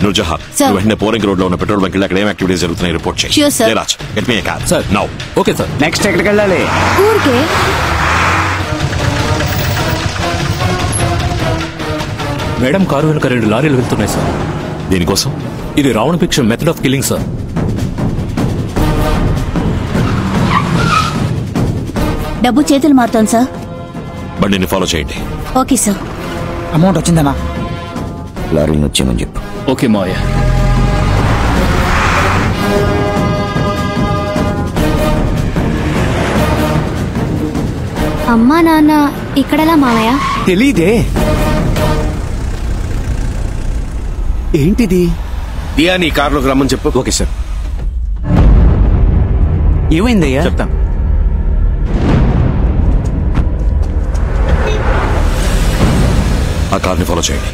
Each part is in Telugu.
నుజహా Sir. నువ్వు వెంటనే పోరింగ్ రోడ్ లో ఉన్న పెట్రోల్ బంక్ వెళ్ళి అక్కడ ఏం యాక్టివిటీస్ జరుగుతున్నాయి రిపోర్ట్ చేయి Sure, sir. Jayaraj get me car sir now okay sir next ఎక్కడికి వెళ్ళాలి ఊరికే మేడం కారు వెనుక రెండు లారీలు వెళ్తున్నాయి సార్ దీనికోసం ఇది రావణ భిక్ష మెథడ్ ఆఫ్ కిల్లింగ్ సార్ డబ్బు చేతులు మారుతాం సార్ బండిని ఫాలో చేయండి ఓకే సార్ అమౌంట్ వచ్చిందన్నా లారీని వచ్చేయమని చెప్పు ఓకే మావయ్య అమ్మా నాన్న ఇక్కడలా మావయ్య తెలీదే ఏంటిది దియా నీ కారులోకి రమ్మని చెప్పు ఓకే సార్ ఏమైందయ్యా చెప్తాను ఆ కార్ని ఫాలో చేయండి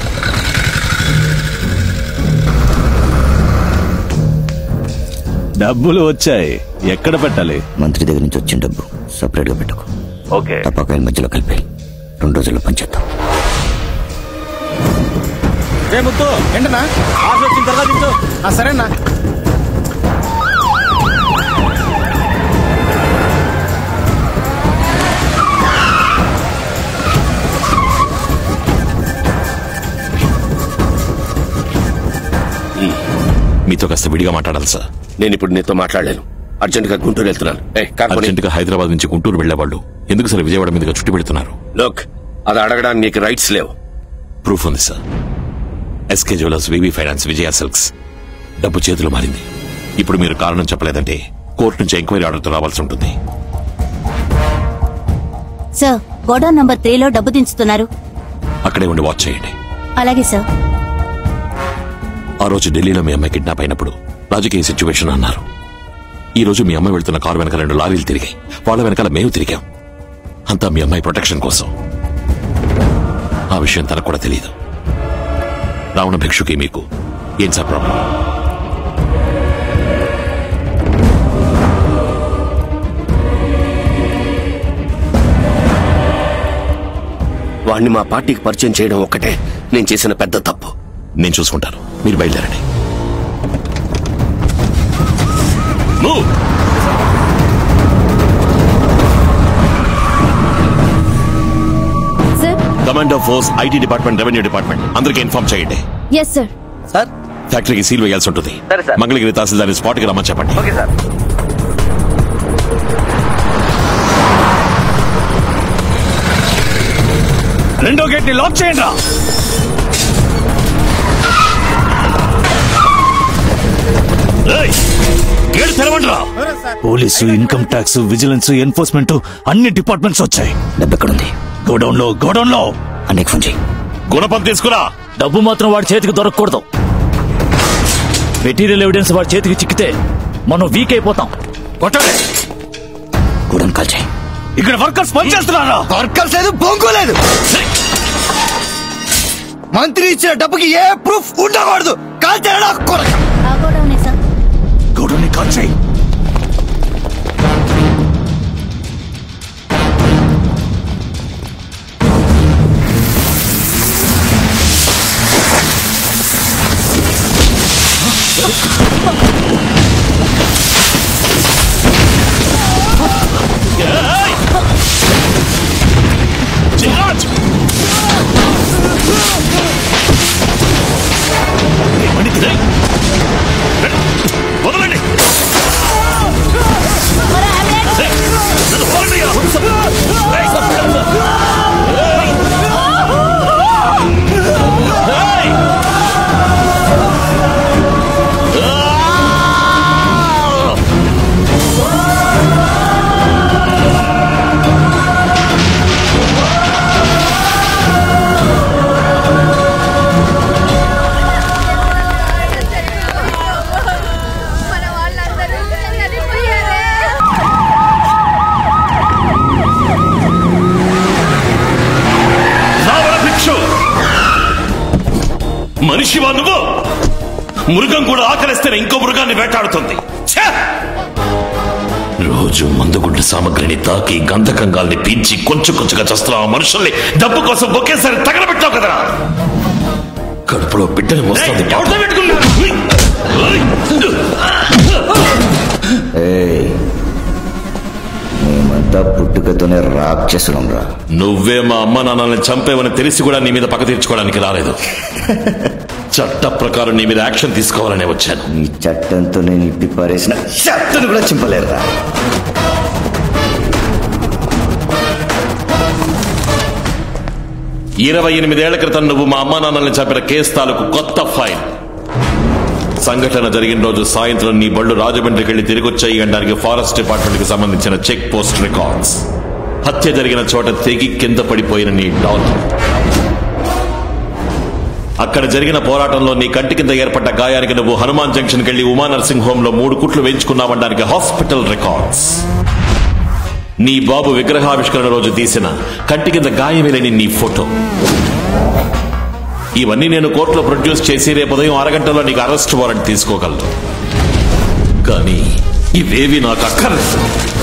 డబ్బులు వచ్చాయి ఎక్కడ పెట్టాలి మంత్రి దగ్గర నుంచి వచ్చిన డబ్బు సపరేట్ గా పెట్టుకో ఓకే తప్పకాయల మధ్యలో కలిపి రెండు రోజుల్లో పంచేద్దాం ముద్దు ఏంటన్నా ఆఫీస్ వచ్చిన తర్వాత దించు. ఆ, సరేనా మీతో కాస్త విడిగా మాట్లాడాలి సార్ నేను ఇప్పుడు నీతో మాట్లాడలేను అర్జెంట్ గా గుంటూరు వెళ్తున్నాను ఏ కార్ కొని అర్జెంట్ గా హైదరాబాద్ నుంచి గుంటూరు వెళ్లేవాళ్ళు ఎందుకు సార్ విజయవాడ మీదుగా చుట్టి పెడుతున్నారు లోక్ అది అడగడానికి నీకు రైట్స్ లేవు ప్రూఫ్ ఉంది sir SK jewellers VV finance Vijaya silks డబ్బు చేతులు మారింది ఇప్పుడు మీరు కారణం చెప్పలేదంటే కోర్టు నుంచి ఎంక్వైరీ ఆర్డర్తో రావాల్సి ఉంటుంది సార్ గోడౌన్ నంబర్ త్రీలో డబ్బు దించుతున్నారు అక్కడే ఉండి వాచ్ చేయండి అలాగే సార్ ఆ రోజు ఢిల్లీలో మీ అమ్మాయి కిడ్నాప్ అయినప్పుడు రాజకీయ సిచ్యువేషన్ అన్నారు ఈ రోజు మీ అమ్మాయి వెళ్తున్న కారు వెనక రెండు లారీలు తిరిగాయి వాళ్ళ వెనకాల మేము తిరిగాం అంతా మీ అమ్మాయి ప్రొటెక్షన్ కోసం ఆ విషయం తనకు కూడా తెలియదు రావణ భిక్షుకి మీకు ఏం సార్ ప్రాబ్లం వాడిని మా పార్టీకి పరిచయం చేయడం ఒక్కటే నేను చేసిన పెద్ద తప్పు నేను చూసుకుంటాను మీరు బయలుదేరండి Move! Sir commander force IT department revenue department అందరికీ ఇన్ఫార్మ్ చేయండి ఎస్ సార్ సార్ ఫ్యాక్టరీకి సీల్ వేయాల్సి ఉంటుంది మంగళగిరి తహసీల్దార్ స్పాట్ కి రమ్మని చెప్పండి రెండో గేట్ ని లాక్ చేయండి రా గేటు తెరవండి police income tax vigilance enforcement అన్ని డిపార్ట్మెంట్స్ వచ్చాయి డబ్బు ఎక్కడుంది గోడౌన్ లో గోడౌన్ లో అన్నయ్య ఫోన్ చేయి గుణపం తీసుకురా డబ్బు మాత్రం వాడి చేతికి దొరకకూడదు మెటీరియల్ ఎవిడెన్స్ వాడి చేతికి చిక్కితే మనం వీక్ అయిపోతాం కొట్టండి గూడెం కాల్ చేయి ఇక్కడ వర్కర్స్ పనిచేస్తున్నారా వర్కర్స్ లేదు బొంగు లేదు మంత్రి ఇచ్చిన డబ్బుకి ఏ ప్రూఫ్ ఉండకూడదు కాల్ చేయడా కొరక ఆ గోడౌనే సార్ గోడౌన్ ని కాల్ చేయి వదలండి మన వాళ్ళందరూ చనిపోయారే రావణ భిక్షు మనిషివా నువ్వు మృగం కూడా ఆకలిస్తేనే ఇంకో మృగాన్ని వేటాడుతుంది ఛే! రోజు మందుగుండు సామగ్రిని తాకి గంధకంగాల్ని పీల్చి కొంచెం కొంచెంగా చస్తున్న ఆ మనుషుల్ని డబ్బు కోసం ఒకేసారి తగలబెట్టావు కదరా కడుపులో బిడ్డని వస్తుంది ఏయ్ మేమంతా పుట్టుకతోనే రాక్షసులం రా నువ్వే మా అమ్మ నాన్నల్ని చంపేవని తెలిసి కూడా నీ మీద పగ తీర్చుకోవడానికి రాలేదు చట్ట ప్రకారం నీ మీద యాక్షన్ తీసుకోవాలనే వచ్చాను ఈ చట్టంతో నేను ఇప్పి పారేసిన చట్టను కూడా చింపలేరురా ఇరవై ఎనిమిదేళ్ల క్రితం నువ్వు మా అమ్మా నాన్నల్ని చంపిన కేసు తాలూకు కొత్త ఫైల్ సంఘటన జరిగిన రోజు సాయంత్రం నీ బళ్ళు రాజమండ్రికి వెళ్లి తిరిగి వచ్చాయి అనడానికి ఫారెస్ట్ డిపార్ట్మెంట్ కి సంబంధించిన చెక్ పోస్ట్ రికార్డ్స్ హత్య జరిగిన చోట తెగి కింద పడిపోయిన నీ డాల్ అక్కడ జరిగిన పోరాటంలో నీ కంటి కింద ఏర్పడ్డ గాయానికి నువ్వు హనుమాన్ జంక్షన్ వెళ్లి ఉమా నర్సింగ్ హోమ్ లో మూడు కుట్లు వేయించుకున్నావనడానికి హాస్పిటల్ రికార్డ్స్ నీ బాబు విగ్రహావిష్కరణ రోజు తీసిన కంటి కింద గాయమేలేని నీ ఫోటో ఇవన్నీ నేను కోర్టులో ప్రొడ్యూస్ చేసి రేపు ఉదయం అరగంటలో నీకు అరెస్ట్ వారెంట్ తీసుకోగలను కానీ ఇవేవి నాకు అక్కర్లేదు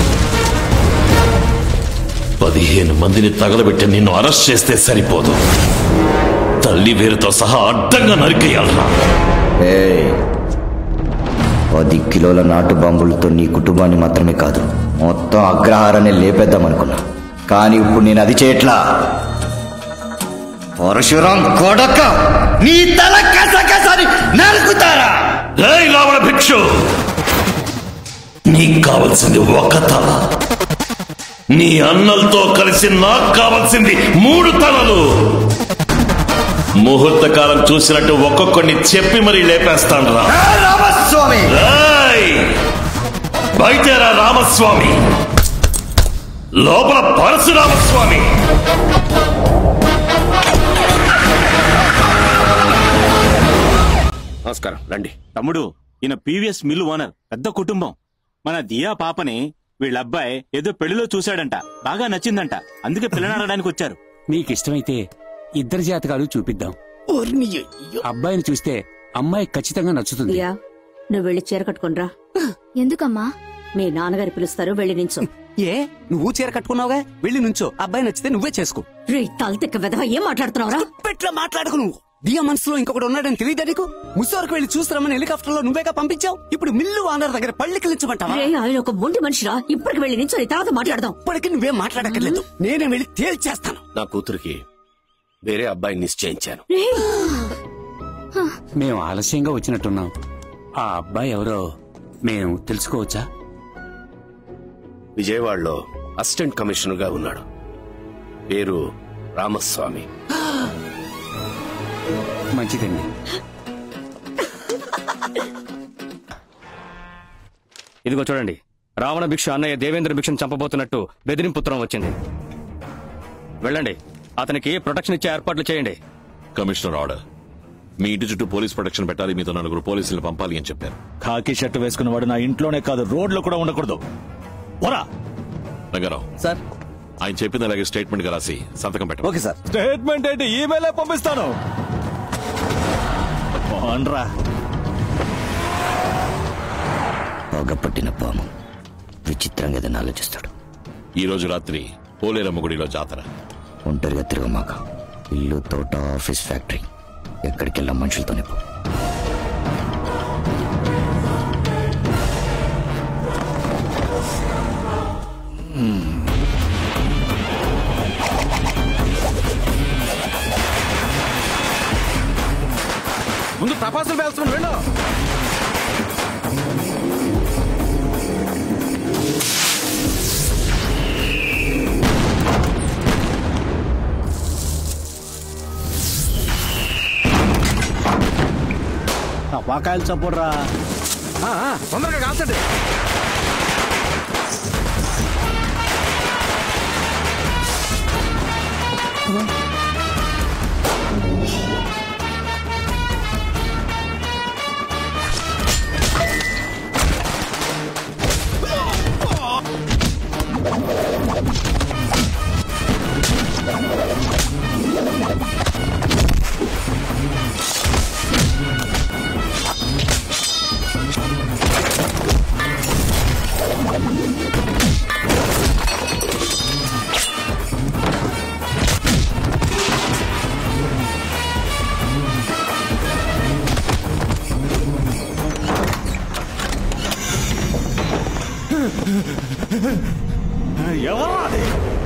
పదిహేను మందిని తగలబెట్టి నిన్ను అరెస్ట్ చేస్తే సరిపోదు తల్లి వేరుతో సహా అడ్డంగా నరికేయాలరా ఏయ్ పది కిలోల నాటు బాంబులతో నీ కుటుంబాన్ని మాత్రమే కాదు మొత్తం అగ్రహారాన్ని లేపేద్దాం అనుకున్నా కానీ ఇప్పుడు నేను అది చేయట్లా పరశురాం కొడక నీ తల కసకసని నరుకుతారా ఏయ్ రావణ భిక్షు నీకు కావలసింది ఒక తల నీ అన్నలతో కలిసి నాకు కావలసింది మూడు తలలు ముహూర్త కాలం చూసినట్టు ఒక్కొక్కడిని చెప్పి మరీ లేపేస్తాను రా రామస్వామి ఏయ్! బయటేరా రామస్వామి లోపల పరశురామస్వామి నమస్కారం రండి తమ్ముడు ఈయన పీవీఎస్ మిల్లు ఓనర్ పెద్ద కుటుంబం మన దియా పాపని వీళ్ళ అబ్బాయి ఏదో పెళ్లిలో చూశాడంట బాగా నచ్చిందంట అందుకే పిల్లనాడడానికి వచ్చారు నీకు ఇష్టమైతే ఇద్దరి జాతకాలు చూపిద్దాం అబ్బాయిని చూస్తే అమ్మాయి ఖచ్చితంగా నచ్చుతుంది యా నువ్వు వెళ్ళి చీర కట్టుకునిరా ఎందుకమ్మా మీ నాన్నగారు పిలుస్తారు వెళ్ళి నించు ఏ నువ్వు చీర కట్టుకున్నావుగా వెళ్ళి నుంచో అబ్బాయి నచ్చితే నువ్వే చేసుకో రే తలతిక్క వెధవ ఏం మాట్లాడుతున్నావురా పెట్లా మాట్లాడుకు నువ్వు దియా మనసులో ఇంకొకటి ఉన్నాడని తెలియదా నీకు ముసవరకు వెళ్ళి చూస్తారమని హెలికాప్టర్ లో నువ్వేగా పంపించావు ఇప్పుడు మిల్లు ఆనర్ దగ్గర పళ్ళికిలించమంటావా రే ఆయన ఒక మొండి మనిషిరా ఇప్పటికి వెళ్ళి నించో తర్వాత మాట్లాడదాం ఇప్పటికి నువ్వేం మాట్లాడక్కర్లేదు నేనే వెళ్ళి తేల్చేస్తాను నా కూతురికి వేరే అబ్బాయిని నిశ్చయించాను మేము ఆలస్యంగా వచ్చినట్టున్నాం ఆ అబ్బాయి ఎవరో మేము తెలుసుకోవచ్చా విజయవాడలో అసిస్టెంట్ కమిషనర్ గా ఉన్నాడు పేరు రామస్వామి మంచిదండి ఇదిగో చూడండి రావణ భిక్ష అన్నయ్య దేవేంద్ర భిక్షను చంపబోతున్నట్టు బెదిరింపుత్రం వచ్చింది వెళ్ళండి అతనికి ప్రొటెక్షన్ ఇచ్చే ఏర్పాట్లు చేయండి కమిషనర్ ఆర్డర్ మీ ఇంటి చుట్టూ పోలీస్ ప్రొటెక్షన్ పెట్టాలి మీతో నలుగురు పోలీసులు పంపాలి అని చెప్పారు ఖాకీ షర్ట్ వేసుకున్నవాడు నా ఇంట్లోనే కాదు రోడ్లో కూడా ఉండకూడదు పోరా రంగారావు సార్ ఆయన చెప్పింది అలాగే స్టేట్మెంట్ గా రాసి సంతకం పెట్టండి ఓకే సార్ స్టేట్మెంట్ ఏంటి ఈమెయిలే పంపిస్తాను పోన్రా పగపట్టిన పాము విచిత్రంగా ఏదైనా ఆలోచిస్తాడు ఈ రోజు రాత్రి పోలేరమ్మ గుడిలో జాతర ఒంటరిగా తిరగమాక ఇల్లు తోట ఆఫీస్ ఫ్యాక్టరీ ఎక్కడికి వెళ్ళాం మనుషులతోనే పో ముందు టపాసులు పేల్చుకుని వెళ్ళు పాకాయలు చప్పుడురా ఆ, ఆ, తొందరగా కాల్చండి ఎవరు అది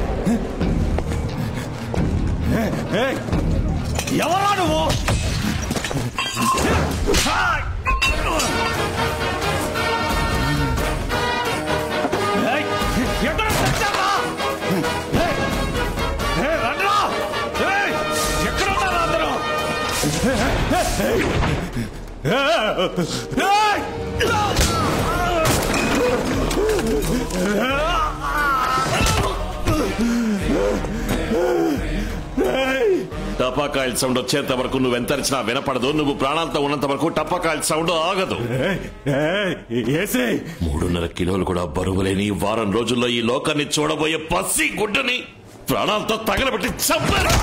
ఎవరా నువ్వు ఏయ్, ఎక్కడ చచ్చావా? ఏయ్, ఏయ్, రండ్రా! ఏయ్, ఎక్కడ ఉన్నారు అందరూ? ఏయ్, ఏయ్, టపాకాయల సౌండ్ వచ్చేంత వరకు నువ్వు ఎంతరిచినా వినపడదు నువ్వు ప్రాణాలతో ఉన్నంత వరకు టపాకాయల సౌండ్ ఆగదు మూడున్నర కిలోలు కూడా బరువులేని ఈ వారం రోజుల్లో ఈ లోకాన్ని చూడబోయే పసి గుడ్డని ప్రాణాలతో తగలబెట్టి చంపారు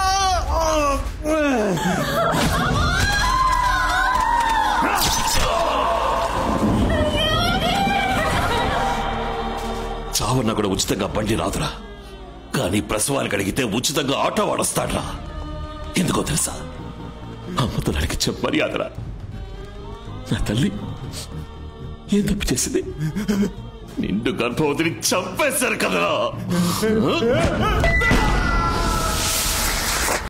చావన్న కూడా ఉచితంగా బండి రాదురా కానీ ప్రసవానికి అడిగితే ఉచితంగా ఆటో వాడొస్తాడ్రా ఎందుకో తెలుసా అమ్మతో అడిగి మర్యాదరా నా తల్లి ఏం తప్పు చేసింది నిండు గర్భవతిని చంపేశారు కదరా